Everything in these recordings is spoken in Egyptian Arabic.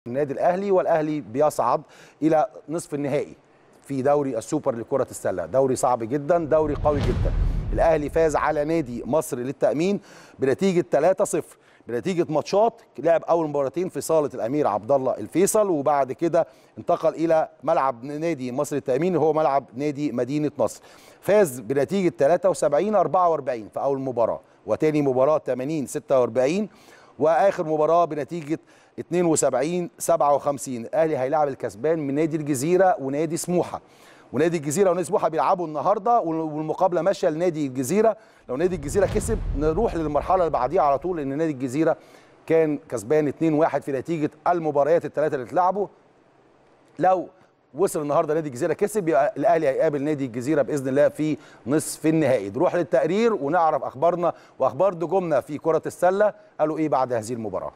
النادي الاهلي والاهلي بيصعد الى نصف النهائي في دوري السوبر لكره السله دوري صعب جدا دوري قوي جدا الاهلي فاز على نادي مصر للتامين بنتيجه 3-0 بنتيجه ماتشات لعب اول مباراتين في صاله الامير عبد الله الفيصل وبعد كده انتقل الى ملعب نادي مصر للتامين هو ملعب نادي مدينه نصر فاز بنتيجه 73 44 في اول مباراه وتاني مباراه 80 46 واخر مباراه بنتيجه 72 57 الاهلي هيلاعب الكسبان من نادي الجزيره ونادي سموحه ونادي الجزيره ونادي سموحه بيلعبوا النهارده والمقابله ماشيه لنادي الجزيره لو نادي الجزيره كسب نروح للمرحله اللي بعديها على طول لان نادي الجزيره كان كسبان 2-1 في نتيجه المباريات الثلاثه اللي اتلعبوا لو وصل النهارده نادي الجزيره كسب يبقى الاهلي هيقابل نادي الجزيره باذن الله في نصف النهائي نروح للتقرير ونعرف اخبارنا واخبار نجومنا في كره السله قالوا ايه بعد هذه المباراه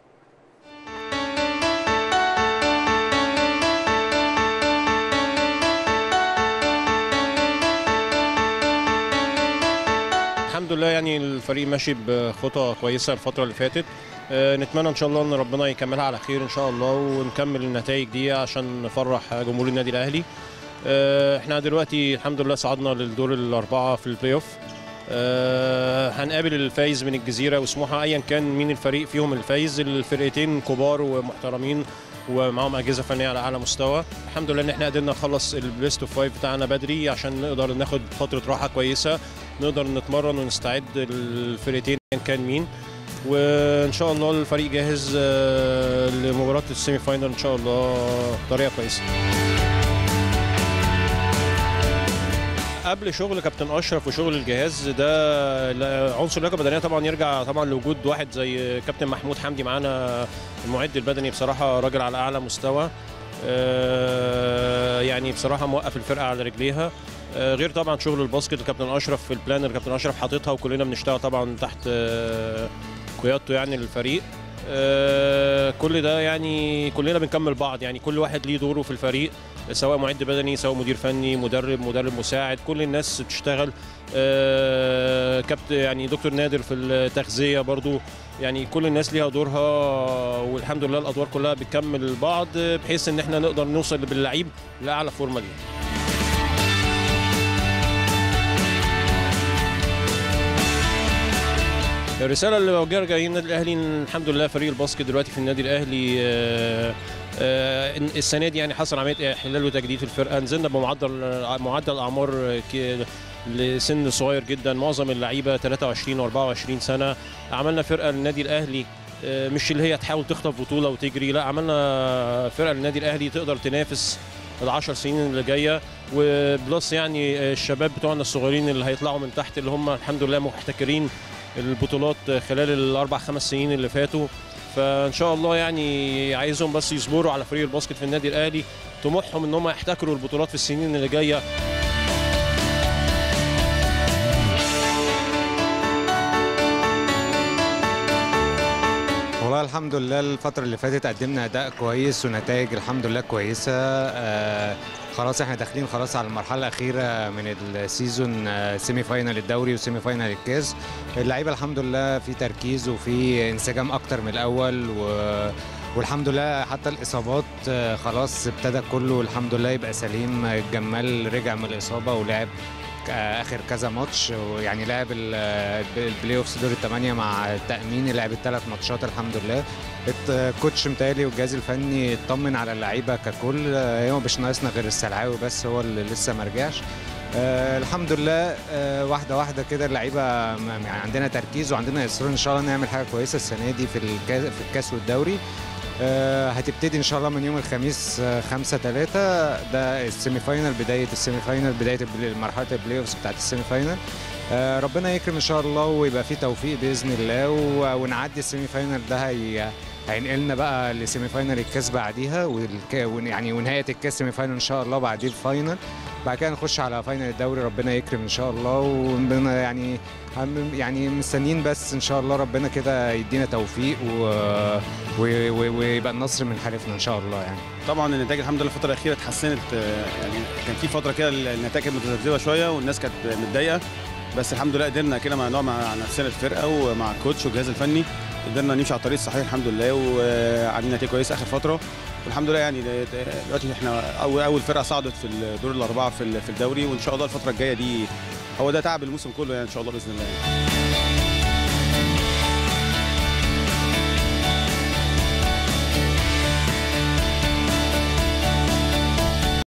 الحمد لله يعني الفريق ماشي بخطى كويسه الفتره اللي فاتت آه، نتمنى ان شاء الله ان ربنا يكملها على خير ان شاء الله ونكمل النتائج دي عشان نفرح جمهور النادي الاهلي آه، احنا دلوقتي الحمد لله صعدنا للدور الاربعه في البلاي اوف آه، هنقابل الفايز من الجزيره وسموحه ايا كان مين الفريق فيهم الفايز الفرقتين كبار ومحترمين ومعاهم اجهزه فنيه على اعلى مستوى الحمد لله ان احنا قدرنا نخلص البيست اوف فايف بتاعنا بدري عشان نقدر ناخد فتره راحه كويسه نقدر نتمرن ونستعد الفرقتين ايا كان مين وان شاء الله الفريق جاهز آه، لمباراه السيمي فاينل ان شاء الله بطريقه كويسه قبل شغل كابتن اشرف وشغل الجهاز ده لا- عنصر اللياقه البدنيه طبعا يرجع طبعا لوجود واحد زي كابتن محمود حمدي معانا المعد البدني بصراحه راجل على اعلى مستوى آه، يعني بصراحه موقف الفرقه على رجليها آه، غير طبعا شغل الباسكت الكابتن اشرف في البلان اللي كابتن اشرف حاططها وكلنا بنشتغل طبعا تحت آه، قيادته يعني للفريق آه، كل ده يعني كلنا بنكمل بعض يعني كل واحد ليه دوره في الفريق سواء معد بدني سواء مدير فني مدرب مدرب مساعد كل الناس بتشتغل آه، كابت يعني دكتور نادر في التغذيه برضو يعني كل الناس ليها دورها والحمد لله الادوار كلها بتكمل بعض بحيث ان احنا نقدر نوصل باللعيب لاعلى فورمه ليه الرساله اللي بوجهها جايين النادي الاهلي إن الحمد لله فريق الباسكت دلوقتي في النادي الاهلي آه، آه، إن السنه دي يعني حصل عمليه احلال وتجديد في الفرقه نزلنا بمعدل معدل اعمار ك- لسن صغير جدا معظم اللعيبه 23 و24 سنه عملنا فرقه للنادي الاهلي آه، مش اللي هي تحاول تخطف بطوله وتجري لا عملنا فرقه للنادي الاهلي تقدر تنافس العشر سنين اللي جايه وبلس يعني آه، الشباب بتوعنا الصغيرين اللي هيطلعوا من تحت اللي هم الحمد لله محتكرين البطولات خلال الاربع خمس سنين اللي فاتوا فان شاء الله يعني عايزهم بس يصبروا على فريق الباسكت في النادي الاهلي طموحهم ان هم يحتكروا البطولات في السنين اللي جايه والله الحمد لله الفترة اللي فاتت قدمنا أداء كويس ونتائج الحمد لله كويسة آه خلاص احنا داخلين خلاص على المرحلة الأخيرة من السيزون آه سيمي فاينال الدوري وسيمي فاينال الكاس اللعيبة الحمد لله في تركيز وفي انسجام أكتر من الأول و والحمد لله حتى الإصابات آه خلاص ابتدى كله الحمد لله يبقى سليم الجمال رجع من الإصابة ولعب اخر كذا ماتش ويعني لعب ال- البلاي اوفس دور الثمانيه مع التامين لعب الثلاث ماتشات الحمد لله الت- الكوتش متهيألي والجهاز الفني اطمن على اللعيبه ككل آه، هو مش ناقصنا غير السلعاوي بس هو اللي لسه ما رجعش آه الحمد لله آه واحده واحده كده اللعيبه م- يعني عندنا تركيز وعندنا اصرار ان شاء الله نعمل حاجه كويسه السنه دي في الكاس في الكاس والدوري آه، هتبتدي ان شاء الله من يوم الخميس 5 3 ده السيمي فاينل بدايه السيمي فاينل بدايه البلاي- مرحله البلاي اوفز بتاعت السيمي فاينل آه، ربنا يكرم ان شاء الله ويبقى في توفيق باذن الله و- ونعدي السيمي فاينل ده هي هينقلنا بقى لسيمي فاينل الكاس بعديها والك... ون- يعني ونهايه الكاس سيمي فاينل ان شاء الله بعديه الفاينل بعد كده نخش على فاينل الدوري ربنا يكرم ان شاء الله وربنا يعني هم- يعني مستنيين بس ان شاء الله ربنا كده يدينا توفيق و... و... و... ويبقى النصر من حلفنا ان شاء الله يعني طبعا النتائج الحمد لله الفتره الاخيره اتحسنت آه، يعني كان في فتره كده النتائج كانت متذبذبه شويه والناس كانت متضايقه بس الحمد لله قدرنا كده مع نوع مع نفسنا الفرقه ومع الكوتش والجهاز الفني قدرنا نمشي على الطريق الصحيح الحمد لله وعاملين نتائج كويسه اخر فتره والحمد لله يعني دلوقتي احنا اول اول فرقه صعدت في الدور الاربعه في ال- في الدوري وان شاء الله الفتره الجايه دي هو ده تعب الموسم كله يعني ان شاء الله باذن الله يعني.